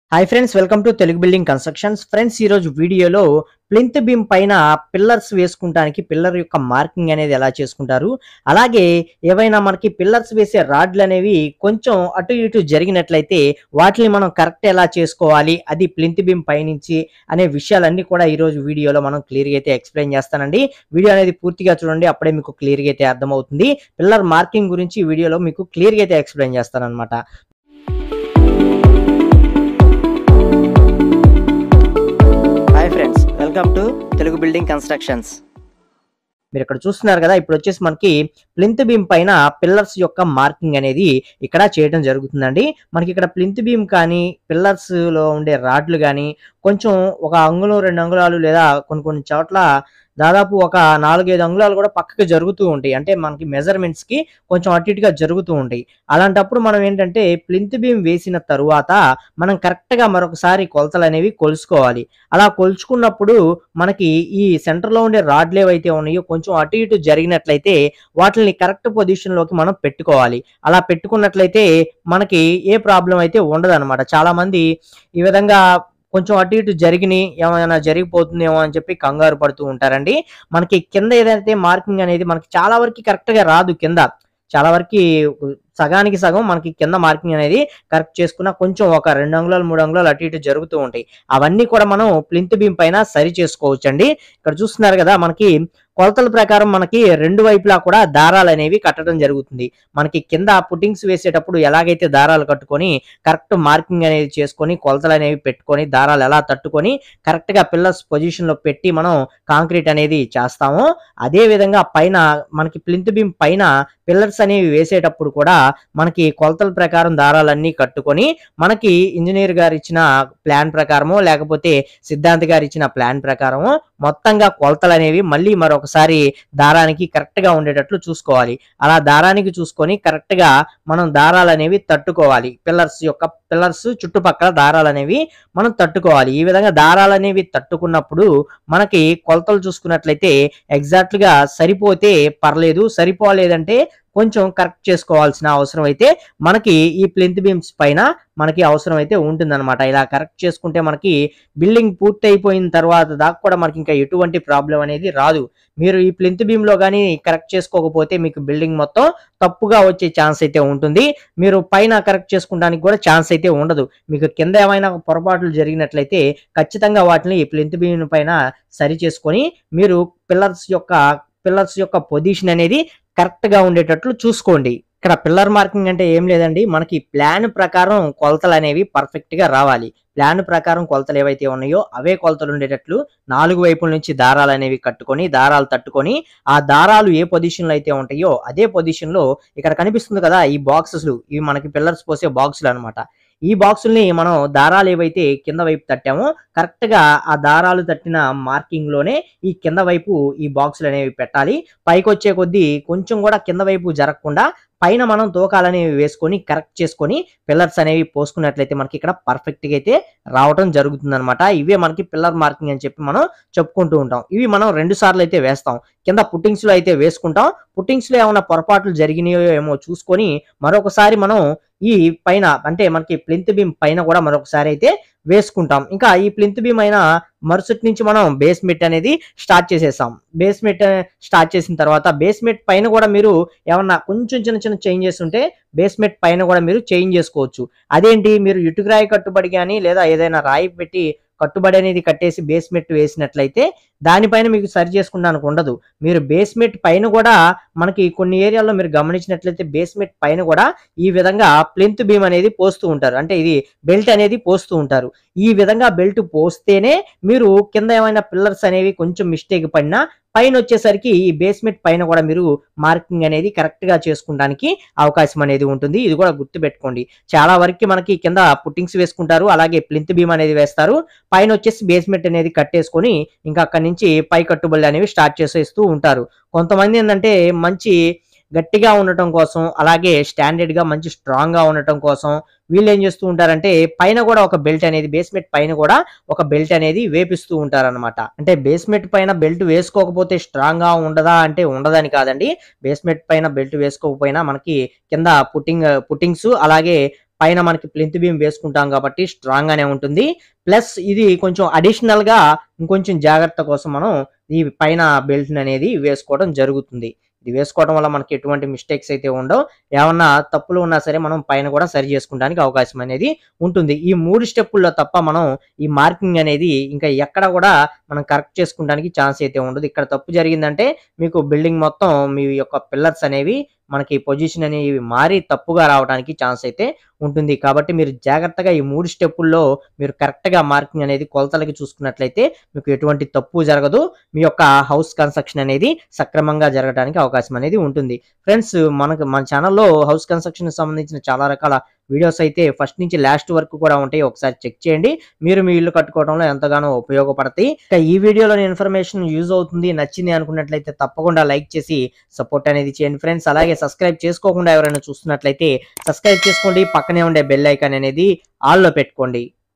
hi friends welcome to Telugu building constructions friends ఈరోజు వీడియోలో plinth beam పైన పిల్లర్స్ వేసుకుంటానికి పిల్లర్ యొక్క మార్కింగ్ అనేది ఎలా చేసుకుంటారు అలాగే ఏవైనా మనకి పిల్లర్స్ వేసే రాడ్లు అనేవి కొంచెం అటు ఇటు జరిగినట్లయితే వాటిని మనం కరెక్ట్ ఎలా చేసుకోవాలి అది ప్లింత్ బీమ్ పైనుంచి అనే విషయాలన్నీ కూడా ఈరోజు వీడియోలో మనం క్లియర్గా అయితే ఎక్స్ప్లెయిన్ చేస్తానండి వీడియో అనేది పూర్తిగా చూడండి అప్పుడే మీకు క్లియర్గా అయితే అర్థమవుతుంది పిల్లర్ మార్కింగ్ గురించి ఈ వీడియోలో మీకు క్లియర్గా అయితే ఎక్స్ప్లెయిన్ చేస్తానన్నమాట hi friends welcome to Telugu building constructions మీరు ఇక్కడ చూస్తున్నారు కదా ఇప్పుడు వచ్చేసి మనకి ప్లింత్ బీమ్ పైన పిల్లర్స్ యొక్క మార్కింగ్ అనేది ఇక్కడ చేయడం జరుగుతుందండి మనకి ఇక్కడ ప్లింత్ బీమ్ కానీ పిల్లర్స్ లో ఉండే రాడ్లు కానీ కొంచెం ఒక అంగుళం రెండు అంగుళాలు లేదా కొన్ని కొన్ని చోట్ల దాదాపు ఒక నాలుగైదు అంగుళాలు కూడా పక్కకి జరుగుతూ ఉంటాయి అంటే మనకి మెజర్మెంట్స్ కి కొంచెం అటు ఇటుగా జరుగుతూ ఉంటాయి అలాంటప్పుడు మనం ఏంటంటే ప్లింత్ బీమ్ వేసిన తరువాత మనం కరెక్ట్ గా మరొకసారి కొలతలు అనేవి కొలుసుకోవాలి అలా కొలుచుకున్నప్పుడు మనకి ఈ సెంటర్ లో ఉండే రాడ్లు ఏవైతే ఉన్నాయో కొంచెం అటు ఇటు జరిగినట్లయితే వాటిని కరెక్ట్ పొజిషన్ లోకి మనం పెట్టుకోవాలి అలా పెట్టుకున్నట్లయితే మనకి ఏ ప్రాబ్లం అయితే ఉండదు చాలా మంది ఈ విధంగా కొంచెం అటు ఇటు జరిగినాయి ఏమైనా జరిగిపోతుందేమో అని చెప్పి కంగారు పడుతూ ఉంటారండి మనకి కింద ఏదైతే మార్కింగ్ అనేది మనకి చాలా వరకు కరెక్ట్ గా రాదు కింద చాలా వరకు సగానికి సగం మనకి కింద మార్కింగ్ అనేది కరెక్ట్ చేసుకున్న కొంచెం ఒక రెండు అంగుళాలు మూడు అంగుళాలు అటు ఇటు జరుగుతూ ఉంటాయి అవన్నీ కూడా మనం ప్లింత్ బీమ్ పైన సరి చేసుకోవచ్చు అండి ఇక్కడ చూస్తున్నారు కదా మనకి కొలతల ప్రకారం మనకి రెండు వైపులా కూడా దారాలు అనేవి కట్టడం జరుగుతుంది మనకి కింద పుట్టింగ్స్ వేసేటప్పుడు ఎలాగైతే దారాలు కట్టుకొని కరెక్ట్ మార్కింగ్ అనేది చేసుకొని కొలతలు అనేవి పెట్టుకొని దారాలు ఎలా తట్టుకొని కరెక్ట్ గా పిల్లర్స్ పొజిషన్ లో పెట్టి మనం కాంక్రీట్ అనేది చేస్తామో అదే విధంగా పైన మనకి ప్లింత్ బీమ్ పైన పిల్లర్స్ అనేవి వేసేటప్పుడు కూడా మనకి కొలతల ప్రకారం దారాలన్నీ కట్టుకొని మనకి ఇంజనీర్ గారు ఇచ్చిన ప్లాన్ ప్రకారమో లేకపోతే సిద్ధాంత్ గారు ఇచ్చిన ప్లాన్ ప్రకారమో మొత్తంగా కొలతలు అనేవి మళ్ళీ మరొకసారి దారానికి కరెక్ట్ గా ఉండేటట్లు చూసుకోవాలి అలా దారానికి చూసుకొని కరెక్ట్ గా మనం దారాలు అనేవి తట్టుకోవాలి పిల్లర్స్ యొక్క పిల్లర్స్ చుట్టుపక్కల దారాలు అనేవి మనం తట్టుకోవాలి ఈ విధంగా దారాలు అనేవి తట్టుకున్నప్పుడు మనకి కొలతలు చూసుకున్నట్లయితే ఎగ్జాక్ట్ గా సరిపోతే పర్లేదు సరిపోలేదంటే కొంచెం కరెక్ట్ చేసుకోవాల్సిన అవసరం అయితే మనకి ఈ ప్లింత్ బీమ్స్ పైన మనకి అవసరం అయితే ఉంటుందన్నమాట ఇలా కరెక్ట్ చేసుకుంటే మనకి బిల్డింగ్ పూర్తి అయిపోయిన తర్వాత దాకా కూడా మనకి ఇంకా ఎటువంటి ప్రాబ్లం అనేది రాదు మీరు ఈ ప్లింత్ బీమ్ లో కానీ కరెక్ట్ చేసుకోకపోతే మీకు బిల్డింగ్ మొత్తం తప్పుగా వచ్చే ఛాన్స్ అయితే ఉంటుంది మీరు పైన కరెక్ట్ చేసుకోవడానికి కూడా ఛాన్స్ అయితే ఉండదు మీకు కింద ఏమైనా పొరపాట్లు జరిగినట్లయితే ఖచ్చితంగా వాటిని ఈ ప్లింత్ బీమ్ పైన సరి చేసుకొని మీరు పిల్లర్స్ యొక్క పిల్లర్స్ యొక్క పొజిషన్ అనేది కరెక్ట్ గా ఉండేటట్లు చూసుకోండి ఇక్కడ పిల్లర్ మార్కింగ్ అంటే ఏం లేదండి మనకి ప్లాన్ ప్రకారం కొలతలు అనేవి పర్ఫెక్ట్ గా రావాలి ప్లాన్ ప్రకారం కొలతలు ఏవైతే ఉన్నాయో అవే కొలతలు ఉండేటట్లు నాలుగు వైపుల నుంచి దారాలు అనేవి కట్టుకొని దారాలు తట్టుకొని ఆ దారాలు ఏ పొజిషన్ లో అయితే ఉంటాయో అదే పొజిషన్ లో ఇక్కడ కనిపిస్తుంది కదా ఈ బాక్సెస్ ఇవి మనకి పిల్లర్స్ పోసే బాక్సులు అనమాట ఈ బాక్సుల్ని మనం దారాలు ఏవైతే కింద వైపు తట్టామో కరెక్ట్ గా ఆ దారాలు తట్టిన మార్కింగ్ లోనే ఈ కింద వైపు ఈ బాక్సులు అనేవి పెట్టాలి పైకి వచ్చే కొద్దీ కొంచెం కూడా కింద వైపు జరగకుండా పైన మనం తోకాలు అనేవి వేసుకొని కరెక్ట్ చేసుకొని పిల్లర్స్ అనేవి పోసుకున్నట్లయితే మనకి ఇక్కడ పర్ఫెక్ట్ గా అయితే రావడం జరుగుతుంది అనమాట ఇవే మనకి పిల్లర్ మార్కింగ్ అని చెప్పి మనం చెప్పుకుంటూ ఉంటాం ఇవి మనం రెండు సార్లు అయితే వేస్తాం కింద పుట్టింగ్స్ లో అయితే వేసుకుంటాం పుట్టింగ్స్ లో ఏమైనా పొరపాట్లు జరిగినాయో ఏమో చూసుకొని మరొకసారి మనం ఈ పైన అంటే మనకి ప్లింత్ బీమ్ పైన కూడా మరొకసారి అయితే వేసుకుంటాం ఇంకా ఈ ప్లింత్ బీమ్ అయిన మరుసటి నుంచి మనం బేస్మెంట్ అనేది స్టార్ట్ చేసేసాం బేస్మెంట్ స్టార్ట్ చేసిన తర్వాత బేస్మెంట్ పైన కూడా మీరు ఏమన్నా కొంచెం చిన్న చిన్న చేంజెస్ ఉంటే బేస్మెంట్ పైన కూడా మీరు చేంజ్ చేసుకోవచ్చు అదేంటి మీరు ఇటుక రాయి కట్టుబడి కానీ లేదా ఏదైనా రాయి పెట్టి కట్టుబడి అనేది కట్టేసి బేస్మెంట్ వేసినట్లయితే దానిపైన మీకు సరి చేసుకుంటానికి ఉండదు మీరు బేస్మెంట్ పైన కూడా మనకి కొన్ని ఏరియాల్లో మీరు గమనించినట్లయితే బేస్మెంట్ పైన కూడా ఈ విధంగా ప్లింత్ బీమ్ అనేది పోస్తూ ఉంటారు అంటే ఇది బెల్ట్ అనేది పోస్తూ ఉంటారు ఈ విధంగా బెల్ట్ పోస్తేనే మీరు కింద ఏమైనా పిల్లర్స్ అనేవి కొంచెం మిస్టేక్ పడినా పైన వచ్చేసరికి ఈ బేస్మెంట్ పైన కూడా మీరు మార్కింగ్ అనేది కరెక్ట్ గా చేసుకోవడానికి అవకాశం అనేది ఉంటుంది ఇది కూడా గుర్తు పెట్టుకోండి చాలా వరకు మనకి కింద పుట్టింగ్స్ వేసుకుంటారు అలాగే ప్లింత్ బీమ్ అనేది వేస్తారు పైన వచ్చేసి బేస్మెంట్ అనేది కట్టేసుకొని ఇంకా అక్కడి నుంచి పై కట్టుబడులు అనేవి స్టార్ట్ చేసేస్తూ ఉంటారు కొంతమంది ఏంటంటే మంచి గట్టిగా ఉండటం కోసం అలాగే స్టాండర్డ్ గా మంచి స్ట్రాంగ్ గా ఉండటం కోసం వీళ్ళు ఏం చేస్తూ ఉంటారంటే పైన కూడా ఒక బెల్ట్ అనేది బేస్మెంట్ పైన కూడా ఒక బెల్ట్ అనేది వేపిస్తూ ఉంటారన్నమాట అంటే బేస్మెంట్ పైన బెల్ట్ వేసుకోకపోతే స్ట్రాంగ్ గా ఉండదా అంటే ఉండదని కాదండి బేస్మెంట్ పైన బెల్ట్ వేసుకోకపోయినా మనకి కింద పుట్టింగ్ పుట్టింగ్స్ అలాగే పైన మనకి ప్లింత్ బీమ్ వేసుకుంటాం కాబట్టి స్ట్రాంగ్ గానే ఉంటుంది ప్లస్ ఇది కొంచెం అడిషనల్ గా ఇంకొంచెం జాగ్రత్త కోసం మనం ఈ పైన బెల్ట్ అనేది వేసుకోవడం జరుగుతుంది ఇది వేసుకోవడం వల్ల మనకి ఎటువంటి మిస్టేక్స్ అయితే ఉండవు ఏమన్నా తప్పులు ఉన్నా సరే మనం పైన కూడా సరి చేసుకోవడానికి అవకాశం అనేది ఉంటుంది ఈ మూడు స్టెప్పుల్లో తప్ప మనం ఈ మార్కింగ్ అనేది ఇంకా ఎక్కడ కూడా మనం కరెక్ట్ చేసుకోవడానికి ఛాన్స్ అయితే ఉండదు ఇక్కడ తప్పు జరిగిందంటే మీకు బిల్డింగ్ మొత్తం మీ యొక్క పిల్లర్స్ అనేవి మనకి పొజిషన్ అనేవి మారి తప్పుగా రావడానికి ఛాన్స్ అయితే ఉంటుంది కాబట్టి మీరు జాగ్రత్తగా ఈ మూడు స్టెప్పుల్లో మీరు కరెక్ట్ గా మార్కింగ్ అనేది కొలతలకి చూసుకున్నట్లయితే మీకు ఎటువంటి తప్పు జరగదు మీ యొక్క హౌస్ కన్స్ట్రక్షన్ అనేది సక్రమంగా జరగడానికి అవకాశం అనేది ఉంటుంది ఫ్రెండ్స్ మనకు మన ఛానల్లో హౌస్ కన్స్ట్రక్షన్ సంబంధించిన చాలా రకాల వీడియోస్ అయితే ఫస్ట్ నుంచి లాస్ట్ వరకు కూడా ఉంటాయి ఒకసారి చెక్ చేయండి మీరు మీ ఇల్లు కట్టుకోవడంలో ఎంతగానో ఉపయోగపడతాయి ఇక ఈ వీడియోలోని ఇన్ఫర్మేషన్ యూజ్ అవుతుంది నచ్చింది అనుకున్నట్లయితే తప్పకుండా లైక్ చేసి సపోర్ట్ అనేది చేయండి ఫ్రెండ్స్ అలాగే సబ్స్క్రైబ్ చేసుకోకుండా ఎవరైనా చూస్తున్నట్లయితే సబ్స్క్రైబ్ చేసుకోండి పక్కనే ఉండే బెల్ ఐకాన్ అనేది ఆల్లో పెట్టుకోండి